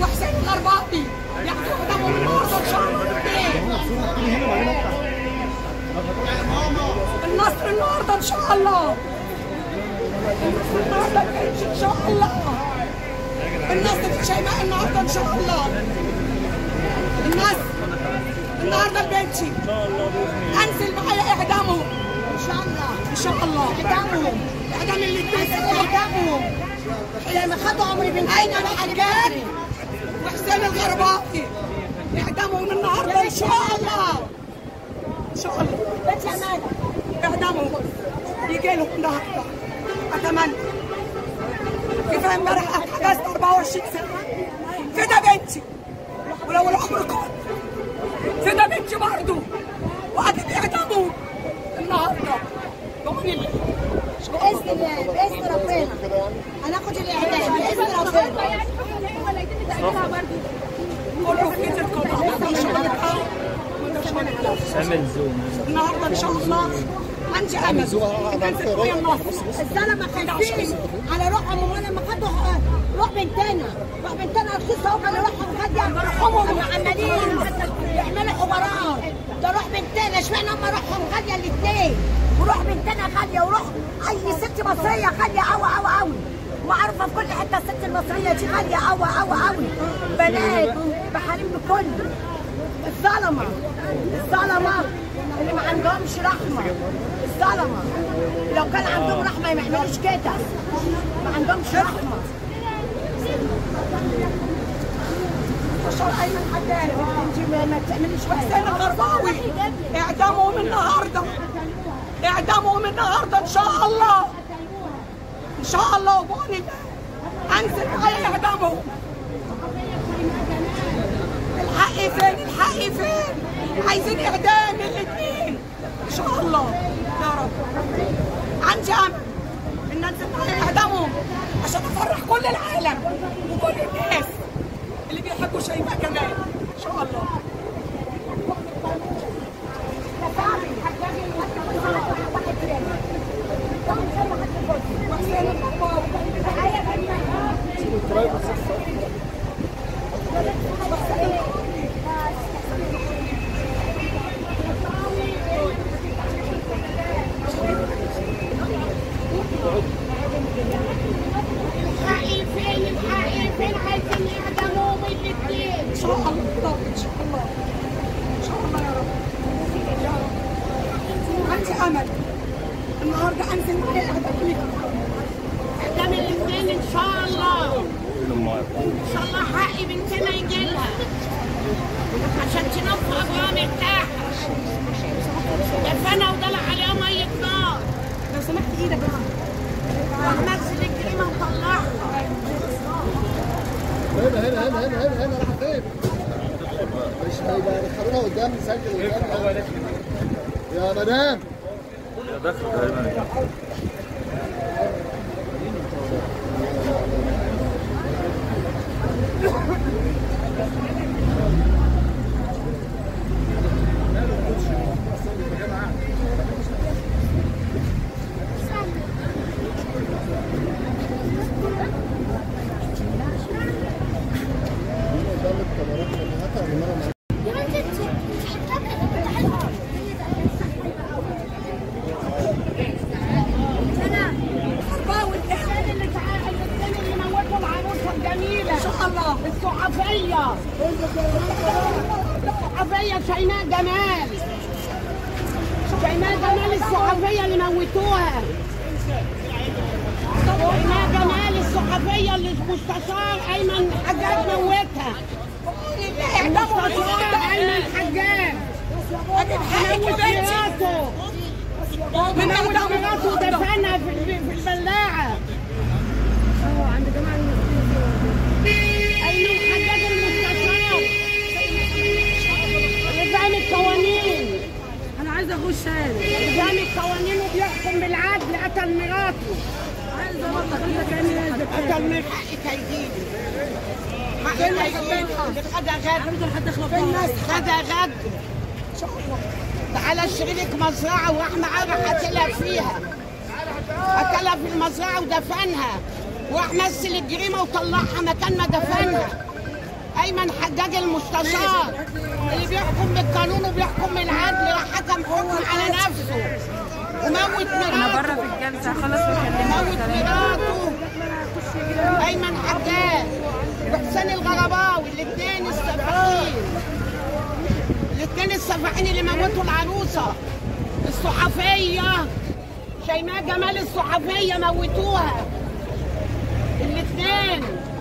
وحسين الغرباطي ياخذوا قدامهم النهارده ان شاء الله الاثنين النصر النهارده ان شاء الله النهارده البنش ان شاء الله النصر في شيماء النهارده ان شاء الله النصر النهارده البنشي انزل معايا اعدامهم ان شاء الله ان شاء الله اعدامهم اعدام اللي اتنزل اعدامهم لما خدوا عمري بن اين الحجاج وحسين الغرباطي اعدامهم النهارده ان شاء الله ان شاء الله بنت امانه اعدامهم يجي لهم النهارده اتمنى كفايه امبارح اتحبست 24 سنه فدا بنتي ولو العمر كله فدا بنتي برضه واكيد اعدامهم النهارده بقول الله باذن الله باذن ربنا هناخد الاعدام باذن ربنا كله في ايد القضاء ما فيش غلطة، ما فيش غلطة. اعمل زوم النهارده ان شاء الله عندي امل كان في اخويا النصر الزلمه خايفين على روحهم هم لما خدوا روح بنتنا روح بنتنا رخيصه هم اللي روحهم غاليه روحهم عمالين يعملوا حوارات ده روح بنتنا اشمعنى هم روحهم غاليه الاثنين وروح بنتنا غاليه وروح اي ست مصريه غاليه قوي قوي قوي وعارفه في كل حته الست المصريه دي غاليه قوي قوي قوي بنات بحريم بكل الظلمه الظلمه اللي ما عندهمش رحمه الظلمه لو كان عندهم رحمه ما يعملوش كده ما عندهمش رحمه بشار ايمن حداد انت ما ما تعمليش حسين الغرباوي اعدامهم النهارده اعدامهم النهارده ان شاء الله ان شاء الله وبقول الله انزل معايا اعدامهم الحق فين الحق فين عايزين اعدام الاثنين ان شاء الله يا رب عندي امل ان انزل معايا اعدامهم عشان افرح كل العالم وكل الناس اللي بيحبوا شيماء كمان ان شاء الله وحسين الغرباوي الحقي فين الحقي فين عايزين يعدموهم الاثنين ان شاء الله ان شاء الله ان شاء الله يا رب يا رب عندي امل النهارده انزل معايا اعدام الاثنين قدام الاثنين ان شاء الله ان شاء الله حقي بنتنا يجي لها عشان تنام في ابوها مرتاحه دفنها وطلع عليها ميه نار لو سمحت ايدك ونزل الجريمه وطلعها هنا هنا هنا هنا هنا هنا راح فين؟ مش هيبقى يدخلونا قدام نسجل قدام يا مدام الغرباوي الثاني اللي تعال الثاني اللي موتوا العروسه الجميله ان شاء الله الصحفيه الصحفيه شيماء جمال شيماء جمال الصحفيه اللي موتوها شيماء جمال الصحفيه اللي المستشار ايمن حجاج موتها اعدامهم المستشار النهارده ايمن حجاج اجيب حقك موت يا بنتي مراته من موت اعدامهم مراته النهارده ودفنها في في البلاعه ايمن حجاج المستشار اللي فاهم القوانين انا عايزه اخش انا اللي فاهم القوانين وبيحكم بالعدل قتل مراته عايزه ابطل انت كاني نازل قتل من حقك هيجيلي حقك هيجيلي خدها غد حد يخلق خدها غد تعالى اشتري لك مزرعه واحنا عارف قتلها فيها قتلها في المزرعه ودفنها واحمد مثل الجريمه وطلعها مكان ما دفنها ايمن حجاج المستشار اللي بيحكم بالقانون وبيحكم بالعدل حكم حكم على نفسه وموت انا مراته بره في الجلسه خلص وكلمني موت مراته ايمن حجاج وحسين الغرباوي الاثنين السفاحين الاثنين السفاحين اللي موتوا العروسه الصحفيه شيماء جمال الصحفيه موتوها الاثنين